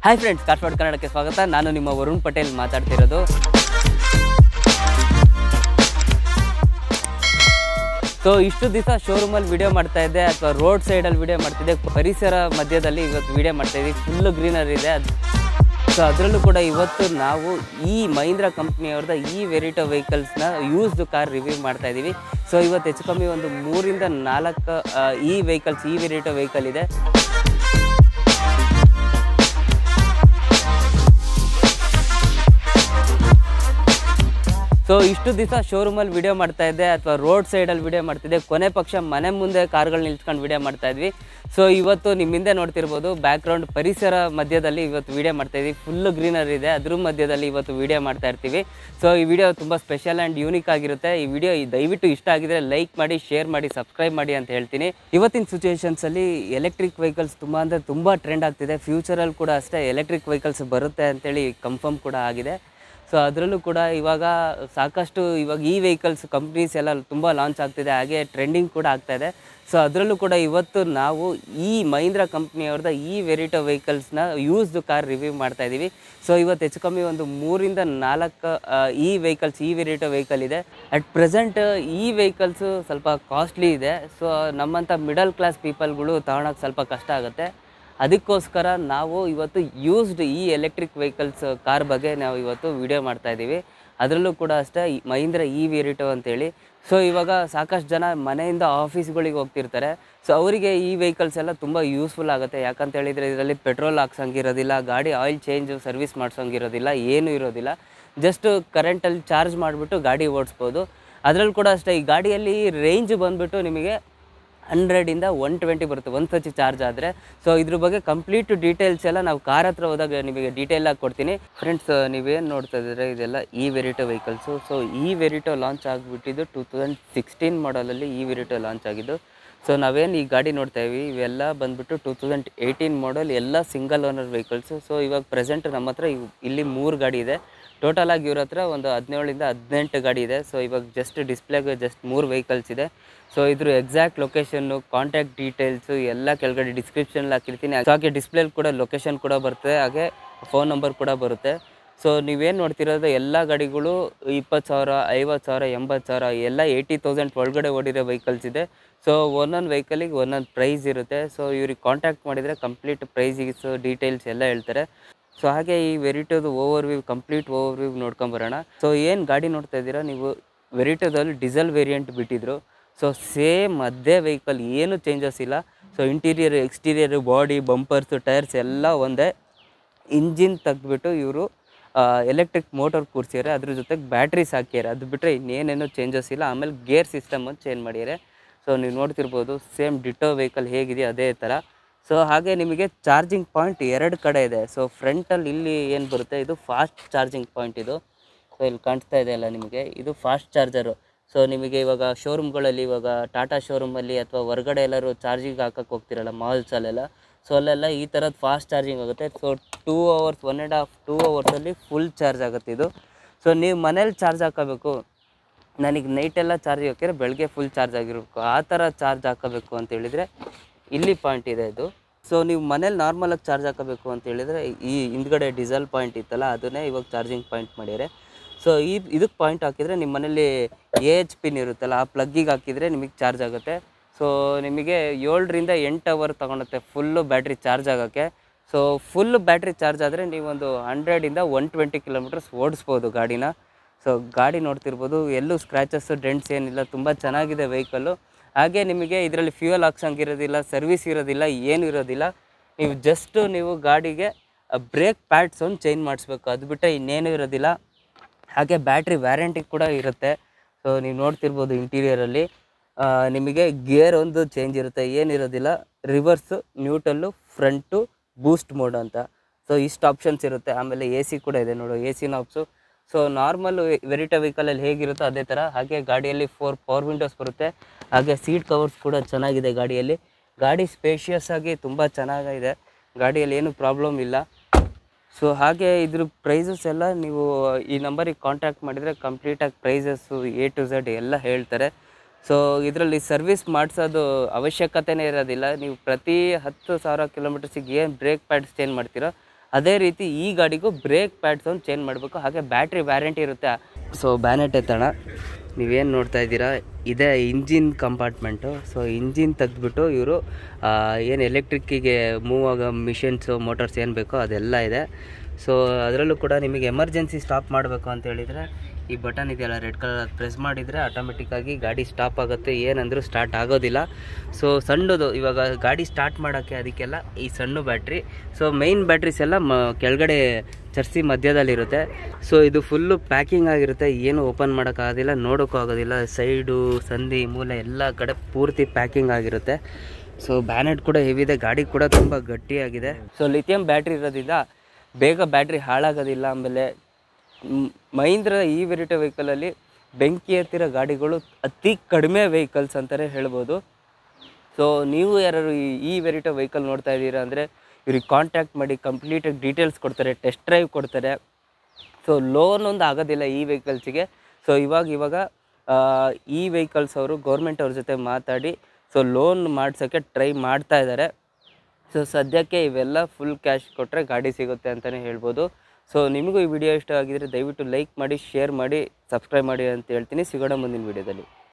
hi friends ಕಾರ್ಪಾಡ್ ಕನ್ನಡಕ್ಕೆ ಸ್ವಾಗತ ನಾನು ನಿಮ್ಮ ವರುಣ್ ಪಟೇಲ್ ಮಾತಾಡ್ತಿರೋದು ಸೊ ಇಷ್ಟು ದಿವಸ ಶೋರೂಮಲ್ಲಿ ವಿಡಿಯೋ ಮಾಡ್ತಾ ಇದ್ದೆ ಅಥವಾ ರೋಡ್ ಸೈಡಲ್ಲಿ ವಿಡಿಯೋ ಮಾಡ್ತಿದ್ದೆ ಪರಿಸರ ಮಧ್ಯದಲ್ಲಿ ಇವತ್ತು ವಿಡಿಯೋ ಮಾಡ್ತಾ ಇದ್ದೀವಿ ಫುಲ್ಲು ಗ್ರೀನರಿ ಇದೆ ಸೊ ಅದರಲ್ಲೂ ಕೂಡ ಇವತ್ತು ನಾವು ಈ ಮಹೀಂದ್ರ ಕಂಪ್ನಿಯವ್ರದ್ದು ಈ ವೆರಿಟೋ ವೆಹಿಕಲ್ಸ್ನ ಯೂಸ್ಡ್ ಕಾರ್ ರಿವ್ಯೂ ಮಾಡ್ತಾ ಇದ್ದೀವಿ ಸೊ ಇವತ್ತು ಹೆಚ್ಚು ಕಮ್ಮಿ ಒಂದು ಮೂರಿಂದ ನಾಲ್ಕು ಆ, ಈ ವೆಹಿಕಲ್ಸ್ ಈ ವೆರಿಟೋ ವೆಹಿಕಲ್ ಇದೆ ಸೊ ಇಷ್ಟು ದಿವಸ ಶೋರೂಮಲ್ಲಿ ವಿಡಿಯೋ ಮಾಡ್ತಾ ಇದ್ದೆ ಅಥವಾ ರೋಡ್ ಸೈಡಲ್ಲಿ ವಿಡಿಯೋ ಮಾಡ್ತಿದ್ದೆ ಕೊನೆ ಪಕ್ಷ ಮನೆ ಮುಂದೆ ಕಾರ್ಗಳು ನಿಲ್ಸ್ಕೊಂಡು ವಿಡಿಯೋ ಮಾಡ್ತಾ ಇದ್ವಿ ಸೊ ಇವತ್ತು ನಿಮ್ಮ ಹಿಂದೆ ನೋಡ್ತಿರ್ಬೋದು ಬ್ಯಾಕ್ಗ್ರೌಂಡ್ ಪರಿಸರ ಮಧ್ಯದಲ್ಲಿ ಇವತ್ತು ವಿಡಿಯೋ ಮಾಡ್ತಾ ಇದ್ವಿ ಫುಲ್ಲು ಗ್ರೀನರಿ ಇದೆ ಅದ್ರ ಮಧ್ಯದಲ್ಲಿ ಇವತ್ತು ವಿಡಿಯೋ ಮಾಡ್ತಾ ಇರ್ತೀವಿ ಸೊ ಈ ವಿಡಿಯೋ ತುಂಬ ಸ್ಪೆಷಲ್ ಆ್ಯಂಡ್ ಯೂನಿಕ್ ಆಗಿರುತ್ತೆ ಈ ವಿಡಿಯೋ ದಯವಿಟ್ಟು ಇಷ್ಟ ಆಗಿದ್ರೆ ಲೈಕ್ ಮಾಡಿ ಶೇರ್ ಮಾಡಿ ಸಬ್ಸ್ಕ್ರೈಬ್ ಮಾಡಿ ಅಂತ ಹೇಳ್ತೀನಿ ಇವತ್ತಿನ ಸಿಚುವೇಶನ್ಸಲ್ಲಿ ಎಲೆಕ್ಟ್ರಿಕ್ ವೆಹಿಕಲ್ಸ್ ತುಂಬ ಅಂದರೆ ತುಂಬ ಟ್ರೆಂಡ್ ಆಗ್ತಿದೆ ಫ್ಯೂಚರಲ್ಲಿ ಕೂಡ ಅಷ್ಟೇ ಎಲೆಕ್ಟ್ರಿಕ್ ವೆಹಿಕಲ್ಸ್ ಬರುತ್ತೆ ಅಂತೇಳಿ ಕನ್ಫರ್ಮ್ ಕೂಡ ಆಗಿದೆ ಸೊ ಅದರಲ್ಲೂ ಕೂಡ ಇವಾಗ ಸಾಕಷ್ಟು ಇವಾಗ ಈ ವೆಹಿಕಲ್ಸ್ ಕಂಪ್ನೀಸ್ ಎಲ್ಲ ತುಂಬ ಲಾಂಚ್ ಆಗ್ತಿದೆ ಹಾಗೆ ಟ್ರೆಂಡಿಂಗ್ ಕೂಡ ಆಗ್ತಾ ಇದೆ ಸೊ ಅದರಲ್ಲೂ ಕೂಡ ಇವತ್ತು ನಾವು ಈ ಮಹೀಂದ್ರ ಕಂಪ್ನಿಯವ್ರದ್ದು ಈ ವೆರಿಟೋ ವೆಹಿಕಲ್ಸ್ನ ಯೂಸ್ಡ್ ಕಾರ್ ರಿವ್ಯೂ ಮಾಡ್ತಾ ಇದ್ದೀವಿ ಸೊ ಇವತ್ತು ಹೆಚ್ಚು ಕಮ್ಮಿ ಒಂದು ಮೂರಿಂದ ನಾಲ್ಕು ಆ, ಈ ವೆಹಿಕಲ್ಸ್ ಈ ವೆರಿಟೋ ವೆಹಿಕಲ್ ಇದೆ ಅಟ್ ಪ್ರೆಸೆಂಟ್ ಈ ವೆಹಿಕಲ್ಸು ಸ್ವಲ್ಪ ಕಾಸ್ಟ್ಲಿ ಇದೆ ಸೊ ನಮ್ಮಂಥ ಮಿಡಲ್ ಕ್ಲಾಸ್ ಪೀಪಲ್ಗಳು ತಗೊಳಕ್ಕೆ ಸ್ವಲ್ಪ ಕಷ್ಟ ಆಗುತ್ತೆ ಅದಕ್ಕೋಸ್ಕರ ನಾವು ಇವತ್ತು ಯೂಸ್ಡ್ ಈ ಎಲೆಕ್ಟ್ರಿಕ್ ವೆಹಿಕಲ್ಸ್ ಕಾರ್ ಬಗ್ಗೆ ನಾವು ಇವತ್ತು ವಿಡಿಯೋ ಮಾಡ್ತಾ ಇದ್ದೀವಿ ಅದರಲ್ಲೂ ಕೂಡ ಅಷ್ಟೇ ಈ ಮಹೀಂದ್ರ ಇ ವೆರಿಟೋ ಅಂತೇಳಿ ಸೊ ಇವಾಗ ಸಾಕಷ್ಟು ಜನ ಮನೆಯಿಂದ ಆಫೀಸ್ಗಳಿಗೆ ಹೋಗ್ತಿರ್ತಾರೆ ಸೊ ಅವರಿಗೆ ಈ ವೆಹಿಕಲ್ಸ್ ಎಲ್ಲ ತುಂಬ ಯೂಸ್ಫುಲ್ ಆಗುತ್ತೆ ಯಾಕಂತ ಹೇಳಿದರೆ ಇದರಲ್ಲಿ ಪೆಟ್ರೋಲ್ ಹಾಕ್ಸಂಗಿರೋದಿಲ್ಲ ಗಾಡಿ ಆಯಿಲ್ ಚೇಂಜ್ ಸರ್ವಿಸ್ ಮಾಡ್ಸೋಂಗಿರೋದಿಲ್ಲ ಏನೂ ಇರೋದಿಲ್ಲ ಜಸ್ಟ್ ಕರೆಂಟಲ್ಲಿ ಚಾರ್ಜ್ ಮಾಡಿಬಿಟ್ಟು ಗಾಡಿ ಓಡಿಸ್ಬೋದು ಅದರಲ್ಲೂ ಕೂಡ ಅಷ್ಟೇ ಈ ಗಾಡಿಯಲ್ಲಿ ರೇಂಜ್ ಬಂದುಬಿಟ್ಟು ನಿಮಗೆ ಹಂಡ್ರೆಡಿಂದ ಒನ್ ಟ್ವೆಂಟಿ ಬರುತ್ತೆ ಒಂದು ಸತಿ ಚಾರ್ಜ್ ಆದರೆ ಸೊ ಇದ್ರ ಬಗ್ಗೆ ಕಂಪ್ಲೀಟ್ ಡೀಟೇಲ್ಸ್ ಎಲ್ಲ ನಾವು ಕಾರ್ ಹತ್ರ ಹೋದಾಗ ನಿಮಗೆ ಡೀಟೇಲ್ ಆಗಿ ಕೊಡ್ತೀನಿ ಫ್ರೆಂಡ್ಸ್ ನೀವೇನು ನೋಡ್ತಾ ಇದ್ದೀರಾ ಇದೆಲ್ಲ ಈ ವೆರಿಟೋ ವೆಹಿಕಲ್ಸು ಸೊ ಈ ವೆರಿಟೋ ಲಾಂಚ್ ಆಗಿಬಿಟ್ಟಿದ್ದು ಟೂ ತೌಸಂಡ್ ಸಿಕ್ಸ್ಟೀನ್ ಮಾಡಲಲ್ಲಿ ಈ ವೆರಿಟೋ ಲಾಂಚ್ ಆಗಿದ್ದು ಸೊ ನಾವೇನು ಈ ಗಾಡಿ ನೋಡ್ತಾ ಇವಿ ಇವೆಲ್ಲ ಬಂದ್ಬಿಟ್ಟು ಟೂ ತೌಸಂಡ್ ಏಯ್ಟೀನ್ ಮಾಡಲ್ ಎಲ್ಲ ಸಿಂಗಲ್ ಓನರ್ ವೆಹಿಕಲ್ಸು ಸೊ ಇವಾಗ ಪ್ರೆಸೆಂಟ್ ನಮ್ಮ ಹತ್ರ ಇವ್- ಇಲ್ಲಿ ಮೂರು ಗಾಡಿ ಇದೆ ಟೋಟಲ್ ಆಗಿ ಇವ್ರ ಹತ್ರ ಒಂದು ಹದಿನೇಳರಿಂದ ಹದಿನೆಂಟು ಗಾಡಿ ಇದೆ ಸೊ ಇವಾಗ ಜಸ್ಟ್ ಡಿಸ್ಪ್ಲೇಗೆ ಜಸ್ಟ್ ಮೂರು ವೆಹಿಕಲ್ಸ್ ಇದೆ ಸೊ ಇದ್ರ ಎಕ್ಸಾಕ್ಟ್ ಲೊಕೇಶನ್ನು ಕಾಂಟ್ಯಾಕ್ಟ್ ಡೀಟೇಲ್ಸು ಎಲ್ಲ ಕೆಳಗಡೆ ಡಿಸ್ಕ್ರಿಪ್ಷನಲ್ಲಿ ಹಾಕಿರ್ತೀನಿ ಸೊ ಹಾಗೆ ಡಿಸ್ಪ್ಲೇಲಿ ಕೂಡ ಲೊಕೇಶನ್ ಕೂಡ ಬರುತ್ತೆ ಹಾಗೆ ಫೋನ್ ನಂಬರ್ ಕೂಡ ಬರುತ್ತೆ ಸೊ ನೀವೇನು ನೋಡ್ತಿರೋದು ಎಲ್ಲ ಗಾಡಿಗಳು ಇಪ್ಪತ್ತು ಸಾವಿರ ಐವತ್ತು ಸಾವಿರ ಎಂಬತ್ತು ಸಾವಿರ ಎಲ್ಲ ಏಯ್ಟಿ ತೌಸಂಡ್ ಒಳಗಡೆ ಓಡಿರೋ ವೆಹಿಕಲ್ಸ್ ಇದೆ ಸೊ ಒಂದೊಂದು ವೆಹಿಕಲಿಗೆ ಒಂದೊಂದು ಪ್ರೈಸ್ ಇರುತ್ತೆ ಸೊ ಇವ್ರಿಗೆ ಕಾಂಟ್ಯಾಕ್ಟ್ ಮಾಡಿದರೆ ಕಂಪ್ಲೀಟ್ ಪ್ರೈಸಿಗ್ಸು ಡೀಟೇಲ್ಸ್ ಎಲ್ಲ ಹೇಳ್ತಾರೆ ಸೊ ಹಾಗೆ ಈ ವೆರಿಟೋದು overview complete overview ನೋಡ್ಕೊಂಬರೋಣ ಸೊ ಏನು ಗಾಡಿ ನೋಡ್ತಾ ಇದ್ದೀರಾ ನೀವು ವೆರಿಟೋದಲ್ಲಿ ಡೀಸೆಲ್ ವೇರಿಯಂಟ್ ಬಿಟ್ಟಿದ್ರು ಸೊ ಸೇಮ್ ಅದೇ ವೆಹಿಕಲ್ ಏನು ಚೇಂಜಸ್ ಇಲ್ಲ so interior exterior body bumpers tyres ಎಲ್ಲ ಒಂದೇ ಇಂಜಿನ್ ತೆಗ್ದುಬಿಟ್ಟು ಇವರು ಎಲೆಕ್ಟ್ರಿಕ್ ಮೋಟರ್ ಕೂರಿಸಿದ್ದಾರೆ ಅದ್ರ ಜೊತೆಗೆ ಬ್ಯಾಟ್ರೀಸ್ ಹಾಕ್ಯಾರೆ ಅದು ಬಿಟ್ಟರೆ ಇನ್ನೇನೇನೋ ಚೇಂಜಸ್ ಇಲ್ಲ ಆಮೇಲೆ ಗೇರ್ ಸಿಸ್ಟಮ್ ಅಂತ ಚೇಂಜ್ ಮಾಡಿದ್ದಾರೆ ಸೊ ನೀವು ನೋಡ್ತಿರ್ಬೋದು ಸೇಮ್ ಡಿಟೋ ವೆಹಿಕಲ್ ಹೇಗಿದೆ ಅದೇ ಥರ ಸೊ ಹಾಗೆ ನಿಮಗೆ ಚಾರ್ಜಿಂಗ್ ಪಾಯಿಂಟ್ ಎರಡು ಕಡೆ ಇದೆ ಸೊ ಫ್ರಂಟಲ್ಲಿ ಇಲ್ಲಿ ಏನು ಬರುತ್ತೆ ಇದು ಫಾಸ್ಟ್ ಚಾರ್ಜಿಂಗ್ ಪಾಯಿಂಟ್ ಇದು ಸೊ ಇಲ್ಲಿ ಕಾಣಿಸ್ತಾ ಇದೆ ಅಲ್ಲ ನಿಮಗೆ ಇದು ಫಾಸ್ಟ್ ಚಾರ್ಜರು ಸೊ ನಿಮಗೆ ಇವಾಗ ಶೋರೂಮ್ಗಳಲ್ಲಿ ಇವಾಗ ಟಾಟಾ ಶೋರೂಮಲ್ಲಿ ಅಥವಾ ಹೊರಗಡೆ ಎಲ್ಲರೂ ಚಾರ್ಜಿಂಗ್ ಹಾಕಕ್ಕೆ ಹೋಗ್ತಿರಲ್ಲ ಮಾಲ್ಸಲ್ಲೆಲ್ಲ ಸೊ ಅಲ್ಲೆಲ್ಲ ಈ ಥರದ್ದು ಫಾಸ್ಟ್ ಚಾರ್ಜಿಂಗ್ ಆಗುತ್ತೆ so two hours one and half two ಅವರ್ಸಲ್ಲಿ ಫುಲ್ ಚಾರ್ಜ್ ಆಗುತ್ತೆ ಇದು ಸೊ ನೀವು ಮನೇಲಿ ಚಾರ್ಜ್ ಹಾಕೋಬೇಕು ನನಗೆ ನೈಟೆಲ್ಲ ಚಾರ್ಜ್ ಹಾಕಿದ್ರೆ ಬೆಳಗ್ಗೆ ಫುಲ್ ಚಾರ್ಜ್ ಆಗಿರಬೇಕು ಆ ಥರ ಚಾರ್ಜ್ ಹಾಕೋಬೇಕು ಅಂತ ಹೇಳಿದರೆ ಇಲ್ಲಿ ಪಾಯಿಂಟ್ ಇದೆ ಇದು ಸೊ ನೀವು ಮನೇಲಿ ನಾರ್ಮಲಾಗಿ ಚಾರ್ಜ್ ಹಾಕೋಬೇಕು ಅಂತ ಹೇಳಿದರೆ ಈ ಹಿಂದ್ಗಡೆ ಡೀಸೆಲ್ ಪಾಯಿಂಟ್ ಇತ್ತಲ್ಲ ಅದನ್ನೇ ಇವಾಗ ಚಾರ್ಜಿಂಗ್ ಪಾಯಿಂಟ್ ಮಾಡಿದ್ದಾರೆ ಸೊ ಈ ಇದಕ್ಕೆ ಪಾಯಿಂಟ್ ಹಾಕಿದರೆ ನಿಮ್ಮ ಮನೇಲಿ ಎ ಎಚ್ ಪಿನ್ ಇರುತ್ತಲ್ಲ ಆ ಪ್ಲಗ್ಗಿಗೆ ಹಾಕಿದರೆ ನಿಮಗೆ ಚಾರ್ಜ್ ಆಗುತ್ತೆ ಸೊ ನಿಮಗೆ ಏಳರಿಂದ ಎಂಟು ಅವರ್ ತೊಗೊಳುತ್ತೆ ಫುಲ್ಲು ಬ್ಯಾಟ್ರಿ ಚಾರ್ಜ್ ಆಗೋಕ್ಕೆ ಸೊ ಫುಲ್ ಬ್ಯಾಟ್ರಿ ಚಾರ್ಜ್ ಆದರೆ ನೀವೊಂದು ಹಂಡ್ರೆಡಿಂದ ಒನ್ ಟ್ವೆಂಟಿ ಕಿಲೋಮೀಟರ್ಸ್ ಓಡಿಸ್ಬೋದು ಗಾಡಿನ ಸೊ ಗಾಡಿ ನೋಡ್ತಿರ್ಬೋದು ಎಲ್ಲೂ ಸ್ಕ್ರ್ಯಾಚಸ್ಸು ಡೆಂಟ್ಸ್ ಏನಿಲ್ಲ ತುಂಬ ಚೆನ್ನಾಗಿದೆ ವೆಹಿಕಲ್ಲು ಹಾಗೆ ನಿಮಗೆ ಇದರಲ್ಲಿ ಫ್ಯೂಯಲ್ ಹಾಕ್ಸಂಗಿರೋದಿಲ್ಲ ಸರ್ವಿಸ್ ಇರೋದಿಲ್ಲ ಏನು ಇರೋದಿಲ್ಲ ನೀವು ಜಸ್ಟು ನೀವು ಗಾಡಿಗೆ ಬ್ರೇಕ್ ಪ್ಯಾಡ್ಸ್ ಒಂದು ಚೇಂಜ್ ಮಾಡಿಸ್ಬೇಕು ಅದು ಬಿಟ್ಟರೆ ಇನ್ನೇನು ಇರೋದಿಲ್ಲ ಹಾಗೆ ಬ್ಯಾಟ್ರಿ ವ್ಯಾರಂಟಿ ಕೂಡ ಇರುತ್ತೆ ಸೊ ನೀವು ನೋಡ್ತಿರ್ಬೋದು ಇಂಟೀರಿಯರಲ್ಲಿ ನಿಮಗೆ ಗೇರ್ ಒಂದು ಚೇಂಜ್ ಇರುತ್ತೆ ಏನಿರೋದಿಲ್ಲ reverse neutral front boost mode ಅಂತ ಸೊ ಇಷ್ಟು ಆಪ್ಷನ್ಸ್ ಇರುತ್ತೆ ಆಮೇಲೆ ಎ ಸಿ ಕೂಡ ಇದೆ ನೋಡು A C knobs so normal ವೆರಿಟಾ ವೆಹಿಕಲಲ್ಲಿ ಹೇಗಿರುತ್ತೋ ಅದೇ ಥರ ಹಾಗೆ ಗಾಡಿಯಲ್ಲಿ ಫೋರ್ ಪವರ್ ವಿಂಡೋಸ್ ಬರುತ್ತೆ ಹಾಗೆ ಸೀಟ್ ಕವರ್ಸ್ ಕೂಡ ಚೆನ್ನಾಗಿದೆ ಗಾಡಿಯಲ್ಲಿ ಗಾಡಿ ಸ್ಪೇಷಿಯಸ್ ಆಗಿ ತುಂಬ ಚೆನ್ನಾಗಿದೆ ಗಾಡಿಯಲ್ಲಿ ಏನು ಪ್ರಾಬ್ಲಮ್ ಇಲ್ಲ ಸೊ ಹಾಗೆ ಇದ್ರ ಪ್ರೈಸಸ್ ಎಲ್ಲ ನೀವು ಈ ನಂಬರಿಗೆ ಕಾಂಟ್ಯಾಕ್ಟ್ ಮಾಡಿದರೆ ಕಂಪ್ಲೀಟಾಗಿ ಪ್ರೈಸಸ್ಸು ಎ ಟು ಝೆಡ್ ಎಲ್ಲ ಹೇಳ್ತಾರೆ ಸೊ ಇದರಲ್ಲಿ ಸರ್ವಿಸ್ ಮಾಡಿಸೋದು ಅವಶ್ಯಕತೆನೇ ಇರೋದಿಲ್ಲ ನೀವು ಪ್ರತಿ ಹತ್ತು ಸಾವಿರ ಕಿಲೋಮೀಟರ್ಸಿಗೆ ಏನು ಬ್ರೇಕ್ ಪ್ಯಾಡ್ಸ್ ಚೇಂಜ್ ಮಾಡ್ತೀರೋ ಅದೇ ರೀತಿ ಈ ಗಾಡಿಗೂ ಬ್ರೇಕ್ ಪ್ಯಾಡ್ಸ್ ಒಂದು ಚೇಂಜ್ ಮಾಡಬೇಕು ಹಾಗೆ ಬ್ಯಾಟ್ರಿ ವ್ಯಾರಂಟಿ ಇರುತ್ತೆ ಸೊ ಬ್ಯಾನೆಟ್ ಎತ್ತೋಣ ನೀವೇನು ನೋಡ್ತಾ ಇದ್ದೀರಾ ಇದೇ ಇಂಜಿನ್ ಕಂಪಾರ್ಟ್ಮೆಂಟು ಸೊ ಇಂಜಿನ್ ತೆಗೆದ್ಬಿಟ್ಟು ಇವರು ಏನು ಎಲೆಕ್ಟ್ರಿಕ್ಕಿಗೆ ಮೂವ್ ಆಗೋ ಮಿಷಿನ್ಸು ಮೋಟರ್ಸ್ ಏನು ಬೇಕೋ ಅದೆಲ್ಲ ಇದೆ ಸೊ ಅದರಲ್ಲೂ ಕೂಡ ನಿಮಗೆ ಎಮರ್ಜೆನ್ಸಿ ಸ್ಟಾಪ್ ಮಾಡಬೇಕು ಅಂತ ಹೇಳಿದರೆ ಈ ಬಟನ್ ಇದೆಯಲ್ಲ ರೆಡ್ ಕಲರ್ ಅದು ಪ್ರೆಸ್ ಮಾಡಿದರೆ ಆಟೋಮೆಟಿಕ್ಕಾಗಿ ಗಾಡಿ ಸ್ಟಾಪ್ ಆಗುತ್ತೆ ಏನಂದರೂ ಸ್ಟಾರ್ಟ್ ಆಗೋದಿಲ್ಲ ಸೊ ಸಣ್ಣದು ಇವಾಗ ಗಾಡಿ ಸ್ಟಾರ್ಟ್ ಮಾಡೋಕ್ಕೆ ಅದಕ್ಕೆಲ್ಲ ಈ ಸಣ್ಣ ಬ್ಯಾಟ್ರಿ ಸೊ ಮೈನ್ ಬ್ಯಾಟ್ರೀಸ್ ಎಲ್ಲ ಮ ಕೆಳಗಡೆ ಚರ್ಸಿ ಮಧ್ಯದಲ್ಲಿರುತ್ತೆ ಸೊ ಇದು ಫುಲ್ಲು ಪ್ಯಾಕಿಂಗ್ ಆಗಿರುತ್ತೆ ಏನು ಓಪನ್ ಮಾಡೋಕ್ಕಾಗೋದಿಲ್ಲ ನೋಡೋಕ್ಕೂ ಆಗೋದಿಲ್ಲ ಸೈಡು ಸಂದಿ ಮೂಲೆ ಎಲ್ಲ ಕಡೆ ಪೂರ್ತಿ ಪ್ಯಾಕಿಂಗ್ ಆಗಿರುತ್ತೆ ಸೊ ಬ್ಯಾನೆಟ್ ಕೂಡ ಹೆವಿ ಇದೆ ಗಾಡಿ ಕೂಡ ತುಂಬ ಗಟ್ಟಿಯಾಗಿದೆ ಸೊ ಲಿಥಿಯಂ ಬ್ಯಾಟ್ರಿ ಇರೋದ್ರಿಂದ ಬೇಗ ಬ್ಯಾಟ್ರಿ ಹಾಳಾಗೋದಿಲ್ಲ ಆಮೇಲೆ ಮ್- ಮಹೀಂದ್ರ ಈ ವೆರಿಟೋ ವೆಹಿಕಲಲ್ಲಿ ಬೆಂಕಿ ಹತ್ತಿರೋ ಗಾಡಿಗಳು ಅತಿ ಕಡಿಮೆ ವೆಹಿಕಲ್ಸ್ ಅಂತಲೇ ಹೇಳ್ಬೋದು ಸೊ ನೀವು ಯಾರು ಈ ಈ ವೆರಿಟೋ ವೆಹಿಕಲ್ ನೋಡ್ತಾ ಇದ್ದೀರಾ ಅಂದರೆ ಇವ್ರಿಗೆ ಕಾಂಟ್ಯಾಕ್ಟ್ ಮಾಡಿ ಕಂಪ್ಲೀಟಾಗಿ ಡೀಟೇಲ್ಸ್ ಕೊಡ್ತಾರೆ ಟೆಸ್ಟ್ ಡ್ರೈವ್ ಕೊಡ್ತಾರೆ ಸೊ ಲೋನ್ ಒಂದು ಆಗೋದಿಲ್ಲ ಈ ವೆಹಿಕಲ್ಸಿಗೆ ಸೊ ಇವಾಗ ಇವಾಗ ಆ, ಈ ವೆಹಿಕಲ್ಸ್ ಅವರು ಗೌರ್ಮೆಂಟ್ ಅವ್ರ ಜೊತೆ ಮಾತಾಡಿ ಸೊ ಲೋನ್ ಮಾಡ್ಸೋಕ್ಕೆ ಟ್ರೈ ಮಾಡ್ತಾ ಇದ್ದಾರೆ ಸೊ ಸದ್ಯಕ್ಕೆ ಇವೆಲ್ಲ ಫುಲ್ ಕ್ಯಾಶ್ ಕೊಟ್ಟರೆ ಗಾಡಿ ಸಿಗುತ್ತೆ ಅಂತಲೇ ಹೇಳ್ಬೋದು ಸೊ ನಿಮಗೂ ಈ ವಿಡಿಯೋ ಇಷ್ಟ ಆಗಿದ್ರೆ ದಯವಿಟ್ಟು ಲೈಕ್ ಮಾಡಿ ಶೇರ್ ಮಾಡಿ ಸಬ್ಸ್ಕ್ರೈಬ್ ಮಾಡಿ ಅಂತ ಹೇಳ್ತೀನಿ ಸಿಗೋಣ ಮುಂದಿನ ವಿಡಿಯೋದಲ್ಲಿ